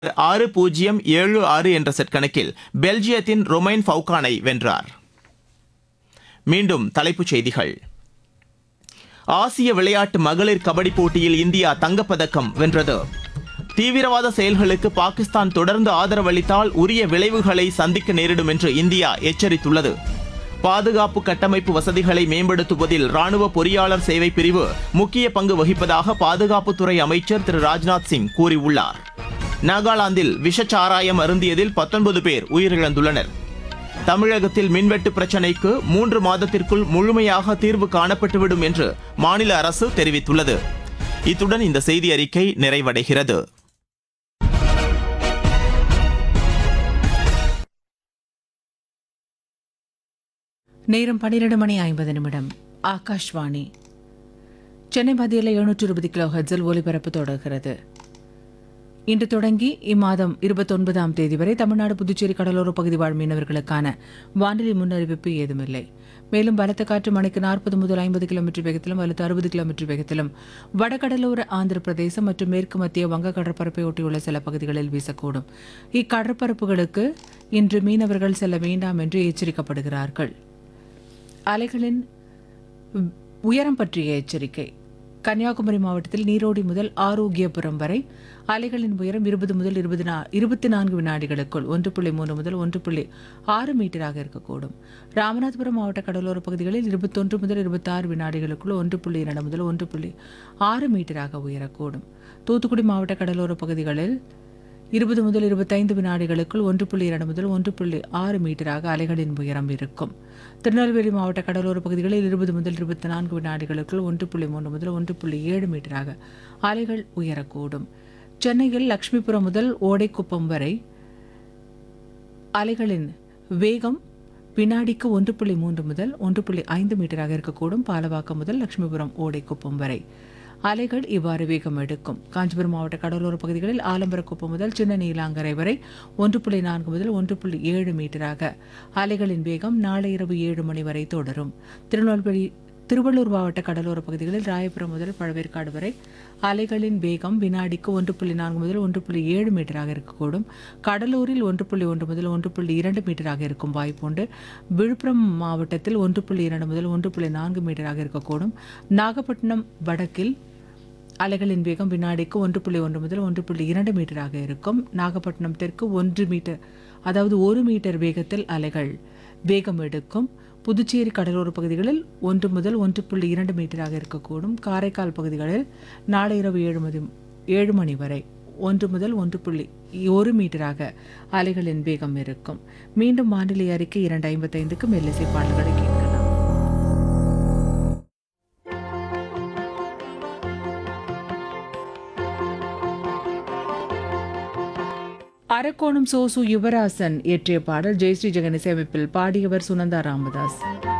ஆறு பூஜ்ஜியம் ஏழு ஆறு என்ற செட் கணக்கில் பெல்ஜியத்தின் ரொமைன் ஃபவுகானை வென்றார் மீண்டும் தலைப்புச் செய்திகள் ஆசிய விளையாட்டு மகளிர் கபடி போட்டியில் இந்தியா தங்கப்பதக்கம் வென்றது தீவிரவாத செயல்களுக்கு பாகிஸ்தான் தொடர்ந்து ஆதரவளித்தால் உரிய விளைவுகளை சந்திக்க நேரிடும் என்று இந்தியா எச்சரித்துள்ளது பாதுகாப்பு கட்டமைப்பு வசதிகளை மேம்படுத்துவதில் ராணுவ பொறியாளர் சேவை பிரிவு முக்கிய பங்கு வகிப்பதாக பாதுகாப்புத்துறை அமைச்சர் திரு ராஜ்நாத் சிங் கூறியுள்ளார் நாகாலாந்தில் விஷச்சாராயம் அருந்தியதில் 19 பேர் உயிரிழந்துள்ளனர் தமிழகத்தில் மின்வெட்டு பிரச்சினைக்கு மூன்று மாதத்திற்குள் முழுமையாக தீர்வு காணப்பட்டுவிடும் என்று மாநில அரசு தெரிவித்துள்ளது இத்துடன் இந்த செய்தி அறிக்கை நிறைவடைகிறது நேரம் பன்னிரண்டு மணி ஐம்பது நிமிடம் ஆகாஷ்வாணி சென்னை மத்தியில் எழுநூற்று இருபது கிலோ ஹெட்ஸில் ஒலிபரப்பு தொடர்கிறது இன்று தொடங்கி இம்மாதம் இருபத்தொன்பதாம் தேதி வரை தமிழ்நாடு புதுச்சேரி கடலோர பகுதி வாழ் மீனவர்களுக்கான வானிலை முன்னறிவிப்பு ஏதுமில்லை மேலும் பலத்த காற்று மணிக்கு நாற்பது முதல் ஐம்பது கிலோமீட்டர் வேகத்திலும் அல்லது அறுபது கிலோமீட்டர் வேகத்திலும் வடகடலோர ஆந்திர பிரதேசம் மற்றும் மேற்கு மத்திய வங்க கடற்பரப்பை ஒட்டியுள்ள சில பகுதிகளில் வீசக்கூடும் இக்கடற்பரப்புகளுக்கு இன்று மீனவர்கள் செல்ல வேண்டாம் என்று எச்சரிக்கப்படுகிறார்கள் அலைகளின் உ- உயரம் பற்றிய எச்சரிக்கை கன்னியாகுமரி மாவட்டத்தில் நீரோடி முதல் ஆரோக்கியபுரம் வரை அலைகளின் உயரம் இருபது முதல் இருபது நா இருபத்தி நான்கு வினாடிகளுக்குள் ஒன்று புள்ளி மூணு முதல் ஒன்று புள்ளி ஆறு மீட்டராக இருக்கக்கூடும் ராமநாதபுரம் மாவட்ட கடலோர பகுதிகளில் இருபத்தொன்று முதல் இருபத்தாறு வினாடிகளுக்குள் ஒன்று புள்ளி இரண்டு முதல் ஒன்று புள்ளி ஆறு மீட்டராக உயரக்கூடும் தூத்துக்குடி மாவட்ட கடலோர பகுதிகளில் இருபது முதல் இருபத்தைந்து வினாடிகளுக்குள் ஒன்று புள்ளி இரண்டு முதல் ஒன்று புள்ளி ஆறு மீட்டராக அலைகளின் உயரம் இருக்கும் திருநெல்வேலி மாவட்ட கடலோர பகுதிகளில் இருபது முதல் இருபத்தி நான்கு வினாடிகளுக்குள் ஒன்று புள்ளி மூன்று முதல் ஒன்று புள்ளி ஏழு மீட்டராக அலைகள் உயரக்கூடும் சென்னையில் லட்சுமிபுரம் முதல் ஓடைக்குப்பம் வரை அலைகளின் வேகம் வினாடிக்கு ஒன்று புள்ளி மூன்று முதல் ஒன்று புள்ளி ஐந்து மீட்டராக இருக்கக்கூடும் பாலவாக்கம் முதல் லட்சுமிபுரம் ஓடைக்குப்பம் வரை அலைகள் இவ்வாறு வேகம் எடுக்கும் காஞ்சிபுரம் மாவட்ட கடலோர பகுதிகளில் ஆலம்பரக்குப்பம் முதல் சின்ன நீலாங்கரை வரை ஒன்று புள்ளி நான்கு முதல் ஒன்று புள்ளி ஏழு மீட்டராக அலைகளின் வேகம் நாளை இரவு ஏழு மணி வரை தொடரும் திருநெல்வேலி திருவள்ளூர் மாவட்ட கடலோர பகுதிகளில் ராயபுரம் முதல் பழவேற்காடு வரை அலைகளின் வேகம் வினாடிக்கு ஒன்று புள்ளி நான்கு முதல் ஒன்று புள்ளி ஏழு மீட்டராக இருக்கக்கூடும் கடலூரில் ஒன்று புள்ளி ஒன்று முதல் ஒன்று புள்ளி இரண்டு மீட்டராக இருக்கும் வாய்ப்புண்டு விழுப்புரம் மாவட்டத்தில் ஒன்று புள்ளி இரண்டு முதல் ஒன்று புள்ளி நான்கு மீட்டராக இருக்கக்கூடும் நாகப்பட்டினம் வடக்கில் அலைகளின் வேகம் வினாடிக்கு ஒன்று புள்ளி ஒன்று முதல் ஒன்று புள்ளி இரண்டு மீட்டராக இருக்கும் நாகப்பட்டினம் தெற்கு ஒன்று மீட்டர் அதாவது ஒரு மீட்டர் வேகத்தில் அலைகள் வேகம் எடுக்கும் புதுச்சேரி கடலோர பகுதிகளில் ஒன்று முதல் ஒன்று புள்ளி இரண்டு மீட்டராக இருக்கக்கூடும் காரைக்கால் பகுதிகளில் நாளை இரவு ஏழு மணி ஏழு மணி வரை ஒன்று முதல் ஒன்று புள்ளி ஒரு மீட்டராக அலைகளின் வேகம் இருக்கும் மீண்டும் வானிலை அறிக்கை இரண்டு ஐம்பத்தைந்துக்கு மெல்லிசை பாடல்களை கேட்கலாம் அரக்கோணம் சோசு யுவராசன் இயற்றிய பாடல் ஜெயஸ்ரீ ஜெகன் இசையமைப்பில் பாடியவர் சுனந்தா ராமதாஸ்